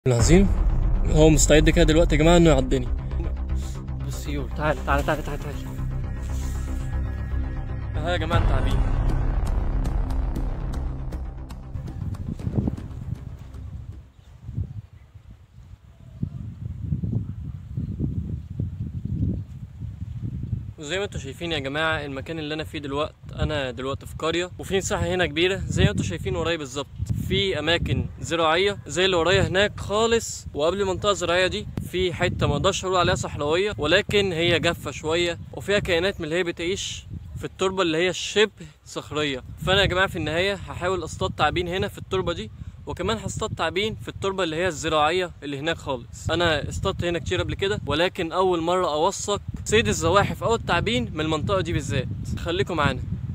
العظيم هو مستعد كده دلوقتي يا جماعه انه يعضني بالسيول تعال تعال تعال تعال تعال ها يا جماعه انتوا عاملين وزي ما انتوا شايفين يا جماعه المكان اللي انا فيه دلوقتي انا دلوقتي في قريه وفي مساحه هنا كبيره زي ما انتوا شايفين ورايا بالظبط في اماكن زراعيه زي اللي ورايا هناك خالص وقبل المنطقه الزراعيه دي في حته ما اقدرش اقول عليها صحراويه ولكن هي جافه شويه وفيها كائنات من اللي هي بتعيش في التربه اللي هي شبه صخريه فانا يا جماعه في النهايه هحاول اصطاد تعابين هنا في التربه دي وكمان هصطاد تعابين في التربه اللي هي الزراعيه اللي هناك خالص انا اصطادت هنا كتير قبل كده ولكن اول مره اوثق صيد الزواحف او التعابين من المنطقه دي بالذات خليكم معانا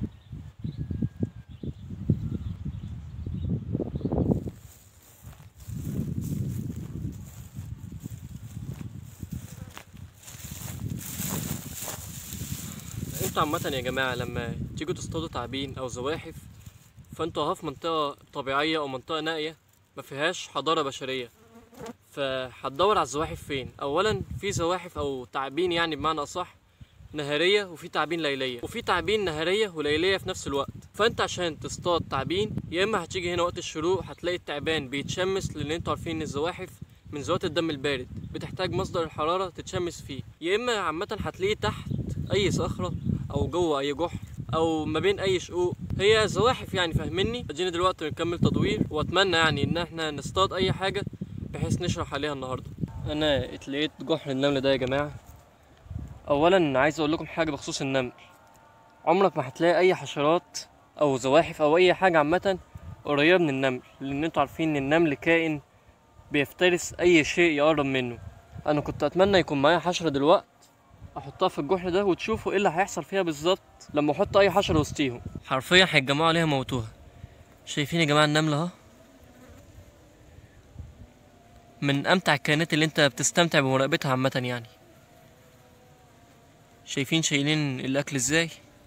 انتوا عامة يا جماعة لما تيجوا تصطادوا تعابين أو زواحف فانتوا اهو في منطقة طبيعية أو منطقة نائية ما فيهاش حضارة بشرية فهتدور على الزواحف فين؟ أولا في زواحف أو تعابين يعني بمعنى أصح نهارية وفي تعابين ليلية وفي تعابين نهارية وليلية في نفس الوقت فانت عشان تصطاد تعابين يا اما هتيجي هنا وقت الشروق هتلاقي التعبان بيتشمس لان انتوا عارفين ان الزواحف من ذوات الدم البارد بتحتاج مصدر الحرارة تتشمس فيه يا اما عامة هتلاقيه تحت اي صخرة او جوه اي جحر او ما بين اي شقوق هي زواحف يعني فاهمني ادينا دلوقتي بنكمل تدوير واتمنى يعني ان احنا نصطاد اي حاجة بحيث نشرح عليها النهاردة انا اتلقيت جحر النمل ده يا جماعة اولا عايز اقول لكم حاجة بخصوص النمل عمرك ما هتلاقي اي حشرات او زواحف او اي حاجة عامة قريبة من النمل لان انتوا عارفين ان النمل كائن بيفترس اي شيء يقرب منه انا كنت اتمنى يكون معايا حشرة دلوقت احطها في الجحر ده وتشوفوا ايه اللي هيحصل فيها بالظبط لما احط اي حشرة وسطيهم حرفيا هيتجمعوا عليها موتوها شايفين يا جماعة النملة اهو من امتع الكائنات اللي انت بتستمتع بمراقبتها عامة يعني شايفين شايلين الاكل ازاي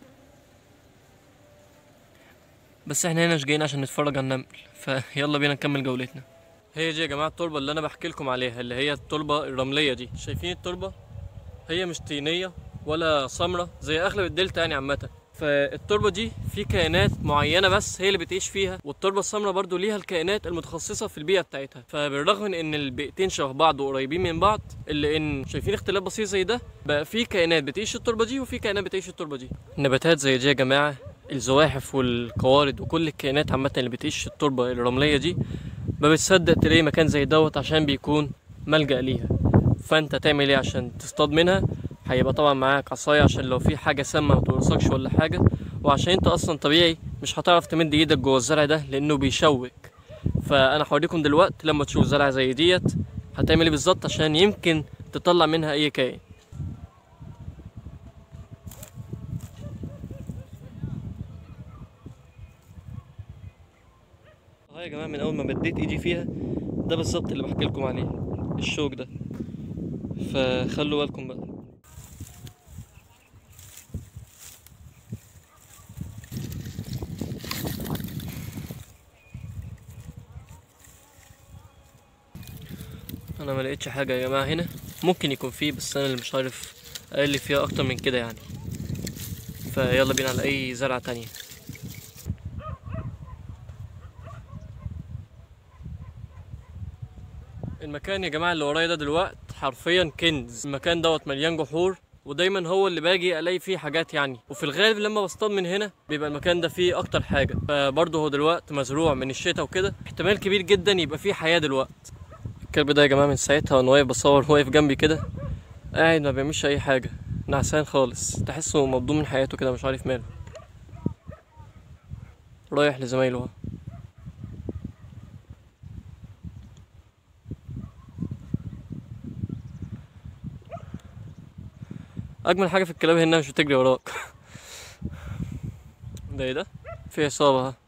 بس احنا هنا مش جايين عشان نتفرج على النمل فيلا بينا نكمل جولتنا هي دي يا جماعه التربه اللي انا بحكي لكم عليها اللي هي التربه الرمليه دي شايفين التربه هي مش طينيه ولا سمرة زي اغلب الدلتا يعني عامه فالتربه دي في كائنات معينه بس هي اللي بتعيش فيها والتربه السمراء برضو ليها الكائنات المتخصصه في البيئه بتاعتها فبالرغم من ان البيئتين شبه بعض وقريبين من بعض الا ان شايفين اختلاف بسيط زي ده بقى في كائنات بتعيش التربه دي وفي كائنات بتعيش التربه دي نباتات زي دي يا جماعه الزواحف والقوارض وكل الكائنات عامه اللي بتعيش التربه الرمليه دي ما بتصدق تلاقي مكان زي دوت عشان بيكون ملجأ ليها فانت تعمل ايه عشان تصطاد منها هيبقى طبعا معاك عصاية عشان لو في حاجة سامة ما تورثكش ولا حاجة وعشان انت اصلا طبيعي مش هتعرف تمد ايدك جوه الزرع ده لانه بيشوك فانا هوريكم دلوقتي لما تشوف زرع زي ديت هتعمل ايه بالظبط عشان يمكن تطلع منها اي كائن اه يا جماعه من اول ما مديت ايدي فيها ده بالظبط اللي بحكي لكم عليه الشوك ده فخلوا بالكم بقى انا ما لقيتش حاجه يا جماعه هنا ممكن يكون فيه بس انا اللي مش عارف اقل فيها اكتر من كده يعني فيلا بينا على اي زرعه تانية المكان يا جماعه اللي ورايا ده دلوقت حرفيا كنز المكان دوت مليان جحور ودايما هو اللي باجي الاقي فيه حاجات يعني وفي الغالب لما بصطاد من هنا بيبقى المكان ده فيه اكتر حاجه فبرضه هو دلوقت مزروع من الشتاء وكده احتمال كبير جدا يبقى فيه حياه دلوقت الكلب ده يا جماعه من ساعتها وانا واقف بصور واقف جنبي كده قاعد ما بيعملش اي حاجه نعسان خالص تحسه مبدون من حياته كده مش عارف ماله رايح لزمايله اهو اجمل حاجه في الكلاب انها مش بتجري وراك ده ايه ده في عصابه ها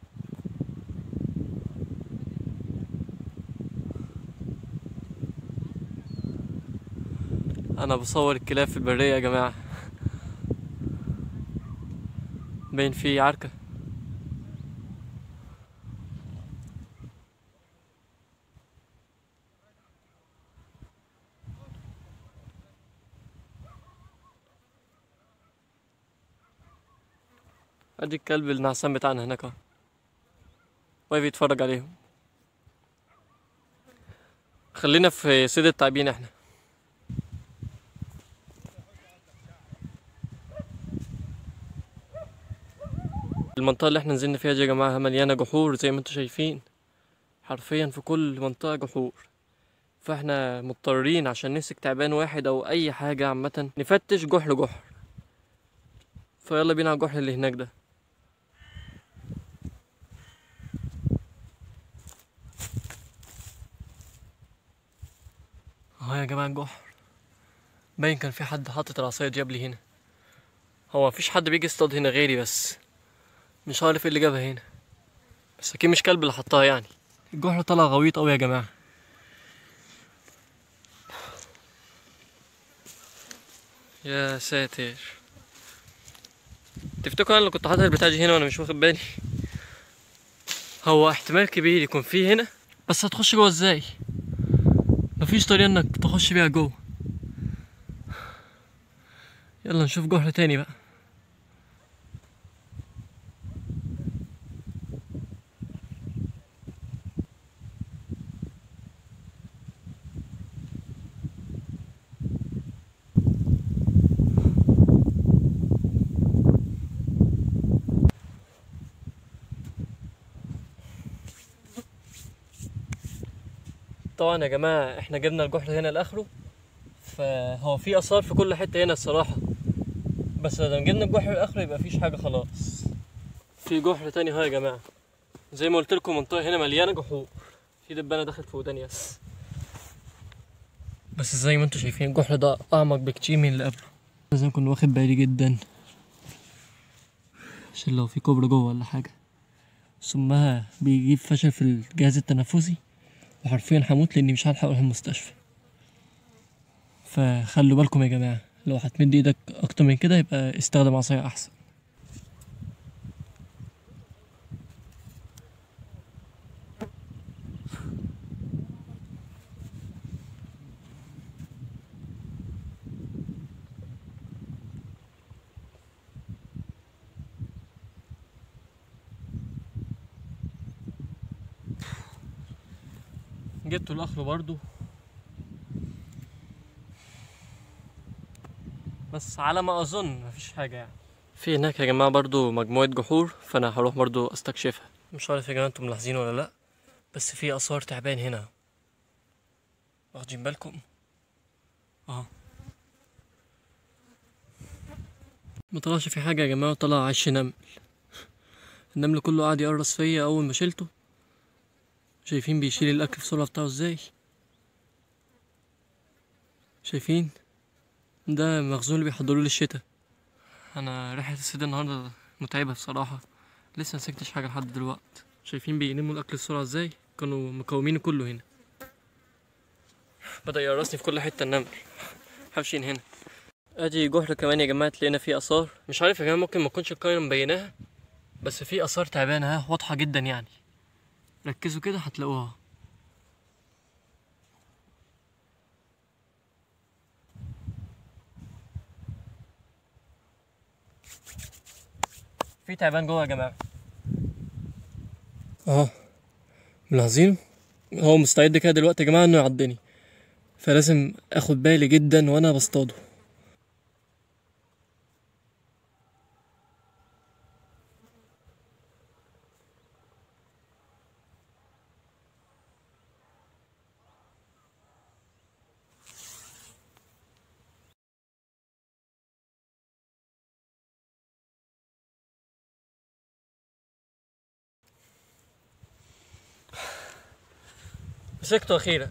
انا بصور الكلاب في البريه يا جماعه باين في عركه ادي الكلب النعسان بتاعنا هناك اهو واقف يتفرج عليهم خلينا في سيد التعبين احنا المنطقة اللي احنا نزلنا فيها دي يا جماعة مليانة جحور زي ما انتوا شايفين حرفيا في كل منطقة جحور فاحنا مضطرين عشان نمسك تعبان واحد او اي حاجة عامة نفتش جحر جحر فيلا بينا على الجحر اللي هناك ده اهو يا جماعة الجحر باين كان في حد حاطط العصاية دي قبلي هنا هو مفيش حد بيجي يصطاد هنا غيري بس مش عارف ايه اللي جابها هنا بس اكيد مش كلب اللي حطها يعني الجحر طلع غويط قوي يا جماعة يا ساتر تفتكروا انا اللي كنت حاطط البتاع دي هنا وانا مش واخد بالي هو احتمال كبير يكون فيه هنا بس هتخش جوه ازاي مفيش طريقة انك تخش بيها جوه يلا نشوف جحر تاني بقى طبعا يا جماعة احنا جبنا الجحر هنا لاخره فهو في اثار في كل حتة هنا الصراحة بس لما جبنا الجحر لاخره يبقى مفيش حاجة خلاص في جحر تاني اهو يا جماعة زي ما قلت لكم المنطقة هنا مليانة جحور في دبانة دخلت في وداني بس بس زي ما انتم شايفين الجحر ده اعمق بكتير من اللي قبله لازم اكون واخد بالي جدا عشان لو في كوبرا جوه ولا حاجة ثمها بيجيب فشل في الجهاز التنفسي وحرفيا هموت لاني مش هلحق اروح المستشفى فخلوا بالكم يا جماعة لو هتمد ايدك اكتر من كده يبقى استخدم عصاية احسن جبته لاخره برضو بس على ما اظن مفيش حاجه يعني في هناك يا جماعه برضو مجموعه جحور فانا هروح برضو استكشفها مش عارف يا جماعه انتم ملاحظين ولا لا بس في اثار تعبان هنا واخدين بالكم اه ما طلعش في حاجه يا جماعه طلع عش نمل النمل كله قعد يقرص فيا اول ما شلته شايفين بيشيل الاكل في السرعه بتاعه ازاي شايفين ده مخزون اللي بيحضروه للشتاء انا ريحه الصيد النهارده متعبه بصراحه لسه مسكتش حاجه لحد دلوقتي شايفين بينموا الاكل بسرعه ازاي كانوا مقومينه كله هنا بدا يقرصني في كل حته النمل همشي هنا ادي جحر كمان يا جماعه تلاقينا فيه اثار مش عارف يا جماعه ممكن ما تكونش الكاميرا مبيناها بس في اثار تعبانه ها واضحه جدا يعني ركزوا كده هتلاقوها في تعبان جوه يا جماعه اه ملاحظينه هو مستعد كده دلوقتي يا جماعه انه يعضني فلازم اخد بالي جدا وانا بصطاده مسكته اخيرا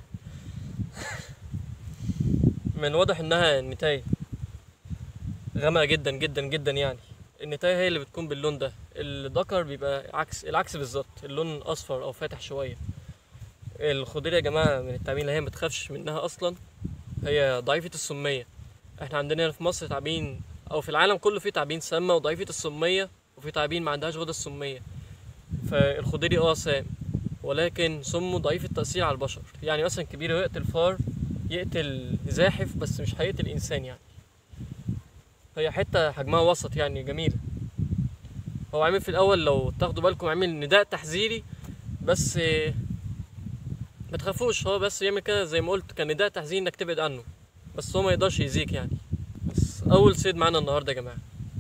من الواضح انها النتاية غامقة جدا جدا جدا يعني النتاية هي اللي بتكون باللون ده الذكر بيبقى عكس العكس بالظبط اللون اصفر او فاتح شوية الخضيرة يا جماعة من التعابين اللي هي متخافش منها اصلا هي ضعيفة السمية احنا عندنا هنا في مصر تعابين او في العالم كله في تعابين سامة وضعيفة السمية وفي تعابين ما عندهاش غدة السمية فالخضيري اه سام ولكن سمه ضعيف التأثير على البشر يعني مثلا كبير يقتل فار يقتل زاحف بس مش هيقتل إنسان يعني هي حتة حجمها وسط يعني جميلة هو عامل في الاول لو تاخدوا بالكم عامل نداء تحذيري بس آه، ما تخافوش هو بس يعمل كده زي ما قلت كان نداء تحذيري انك تبعد عنه بس هو ما يقدرش يأذيك يعني بس اول صيد معانا النهارده يا جماعه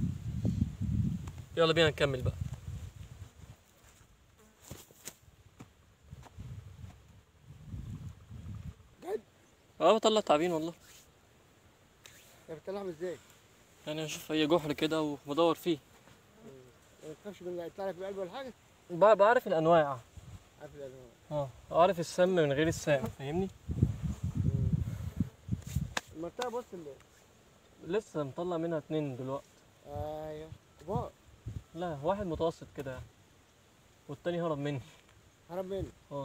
يلا بينا نكمل بقى جد اه بطلع تعابين والله انت بتطلعهم ازاي؟ يعني اشوف اي جحر كده وبدور فيه ما تخافش من يطلع لك بقلب ولا حاجه؟ ب- بعرف الانواع عارف الألوان. اه اعرف السم من غير السام فاهمني المنطقه بص اللي لسه مطلع منها اتنين دلوقتي ايوه كبار لا واحد متوسط كده يعني والتاني هرب مني هرب مني اه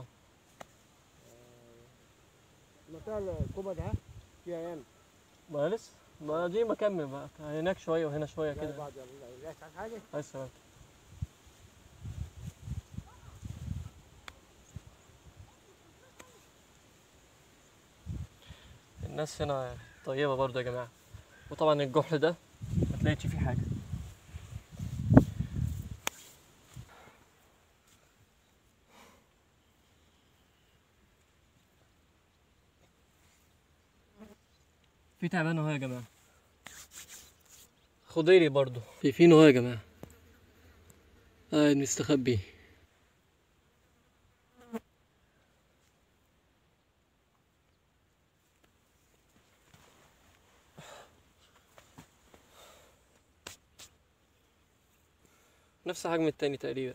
المنطقه الكوبا ده فيها ياما ما لسه ما دي بكمل بقى هناك شويه وهنا شويه زي كده بعض يلا لا عايز حاجه عايز سلام الناس هنا طيبة برضه يا جماعة وطبعا الجحر ده ما تلاقيش فيه حاجة في تعبان اهو يا جماعة خضيري برضه في فين اهو يا جماعة قاعد مستخبي نفس حجم التاني تقريبا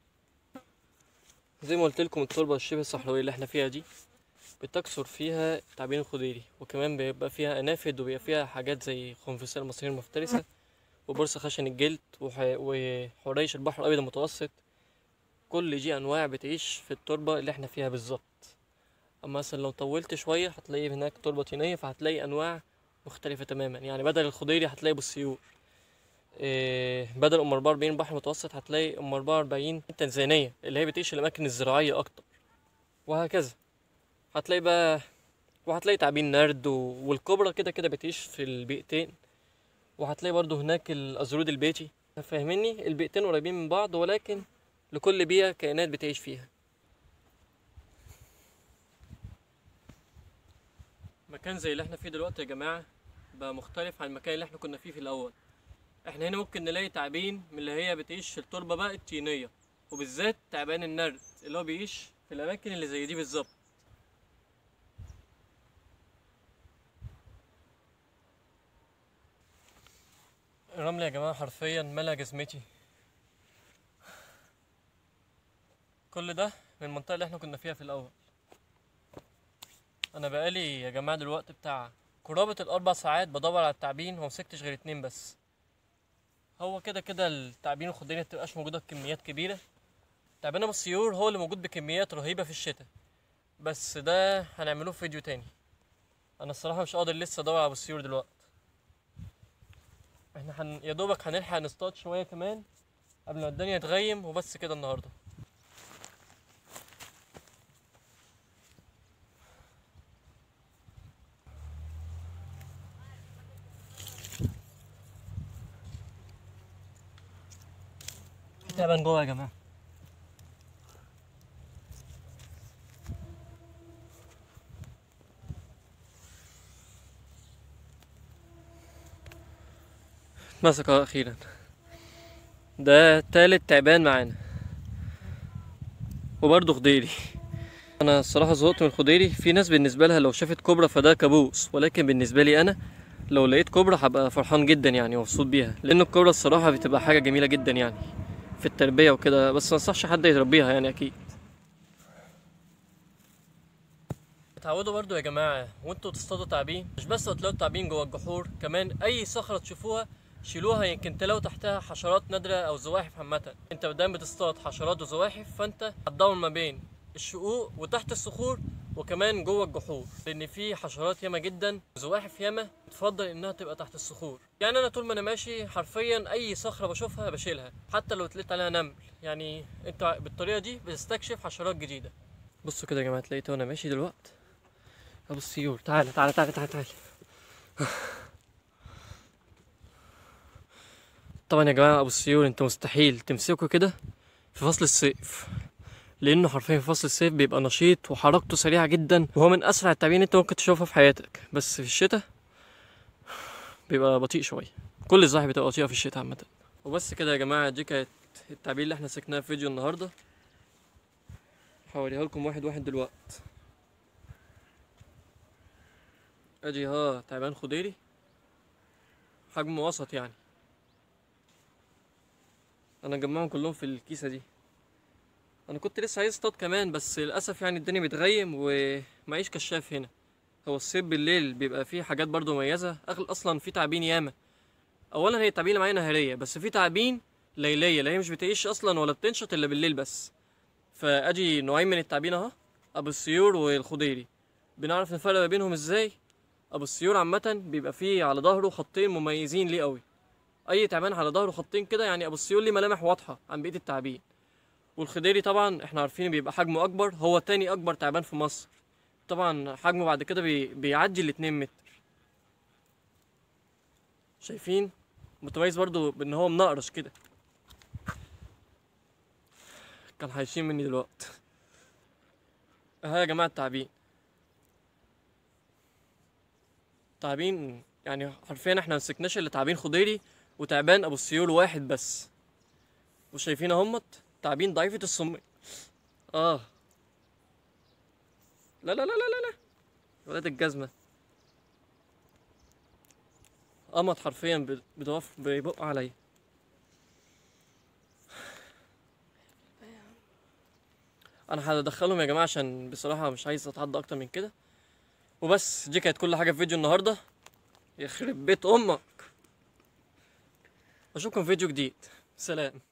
زي ما قلت لكم التربة الشبه الصحراوية اللي احنا فيها دي بتكثر فيها تعابين الخضيري وكمان بيبقى فيها أنافد وبيبقى فيها حاجات زي خنفساء المصرية المفترسة وبرص خشن الجلد وح- وحريش البحر الأبيض المتوسط كل دي أنواع بتعيش في التربة اللي احنا فيها بالظبط أما مثلا لو طولت شوية هتلاقي هناك تربة طينية فهتلاقي أنواع مختلفة تماما يعني بدل الخضيري هتلاقي بالسيور إيه، بدل ام 44 بحر متوسط هتلاقي ام 44 تنزانيه اللي هي بتعيش الاماكن الزراعيه اكتر وهكذا هتلاقي بقى وهتلاقي تعابين نرد و- والكبرى كده كده بتعيش في البيئتين وهتلاقي برضو هناك الازرود البيتي فاهمني البيئتين قريبين من بعض ولكن لكل بيئه كائنات بتعيش فيها مكان زي اللي احنا فيه دلوقتي يا جماعه بقى مختلف عن المكان اللي احنا كنا فيه في الاول احنا هنا ممكن نلاقي تعابين من اللي هي بتعيش في التربه بقى الطينيه وبالذات تعبان النرد اللي هو بيعيش في الاماكن اللي زي دي بالظبط الرمل يا جماعه حرفيا ملا جسمتي كل ده من المنطقه اللي احنا كنا فيها في الاول انا بقالي يا جماعه دلوقتي بتاع قرابه الاربع ساعات بدور على التعابين ومسكتش غير اتنين بس هو كده كده التعابين الخضرية مبتبقاش موجودة بكميات كبيرة تعبان ابو السيور هو اللي موجود بكميات رهيبة في الشتاء بس ده هنعملوه في فيديو تاني انا الصراحة مش قادر لسه ادور على ابو السيور دلوقتي احنا هن... يا دوبك هنلحق نصطاد شوية كمان قبل ما الدنيا تغيم وبس كده النهاردة في تعبان جوه يا جماعة مسك أهو أخيرا ده تالت تعبان معانا وبرضه خضيري أنا الصراحة زهقت من الخضيري في ناس بالنسبة لها لو شافت كوبرا فده كابوس ولكن بالنسبة لي أنا لو لقيت كوبرا هبقى فرحان جدا يعني ومبسوط بيها لأن الكوبرا الصراحة بتبقى حاجة جميلة جدا يعني في التربية وكده بس ما انصحش حد يتربيها يعني أكيد اتعودوا برضو يا جماعة وانتوا تصطادوا تعابين مش بس هتلاقوا تعابين جوه الجحور كمان أي صخرة تشوفوها شيلوها يمكن تلاقوا تحتها حشرات نادرة أو زواحف عامة انت قدام بتصطاد حشرات وزواحف فانت هتدور ما بين الشقوق وتحت الصخور وكمان جوه الجحور لان في حشرات ياما جدا وزواحف ياما تفضل انها تبقى تحت الصخور يعني انا طول ما انا ماشي حرفيا اي صخره بشوفها بشيلها حتى لو اتلقيت عليها نمل يعني انت بالطريقه دي بتستكشف حشرات جديده بصوا كده يا جماعه تلاقيت وانا ماشي دلوقتي ابو السيور تعالى تعالى تعالى تعالى تعالى طبعا يا جماعه ابو السيول انت مستحيل تمسكه كده في فصل الصيف لانه حرفيا في فصل الصيف بيبقى نشيط وحركته سريعه جدا وهو من اسرع التعابين انت ممكن تشوفها في حياتك بس في الشتاء بيبقى بطيء شويه كل الزواحف بتبقى بطيئه في الشتاء عامه وبس كده يا جماعه دي كانت التعابين اللي احنا سكناها في فيديو النهارده هوريها لكم واحد واحد دلوقت ادي ها تعبان خضيري حجم وسط يعني انا جمعهم كلهم في الكيسه دي انا كنت لسه عايز اصطاد كمان بس للاسف يعني الدنيا بتغيم ومعيش كشاف هنا هو الصيد بالليل بيبقى فيه حاجات برضو مميزه اغل اصلا في تعابين ياما اولا هي التعابين اللي معايا نهاريه بس في تعابين ليليه اللي هي مش بتعيش اصلا ولا بتنشط الا بالليل بس فادي نوعين من التعابين اهو ابو السيور والخضيري بنعرف نفرق ما بينهم ازاي ابو السيور عامه بيبقى فيه على ظهره خطين مميزين ليه قوي اي تعبان على ظهره خطين كده يعني ابو السيول ليه ملامح واضحه عن بقيه التعابين والخضيري طبعا احنا عارفين بيبقى حجمه اكبر هو تاني اكبر تعبان في مصر طبعا حجمه بعد كده بي... بيعدي الاتنين متر شايفين متميز برضو بان هو منقرش كده كان هيشيل مني دلوقتي اها يا جماعه التعابين تعابين يعني حرفيا احنا مسكناش الا تعابين خضيري وتعبان ابو السيول واحد بس وشايفين اهمت تعابين ضعيفة السم اه لا لا لا لا لا لا ولاد الجزمة قمط حرفيا ب- بتقف بيبق عليا انا هدخلهم يا جماعة عشان بصراحة مش عايز اتعدى اكتر من كده وبس دي كانت كل حاجة في فيديو النهاردة يخرب بيت امك اشوفكم في فيديو جديد سلام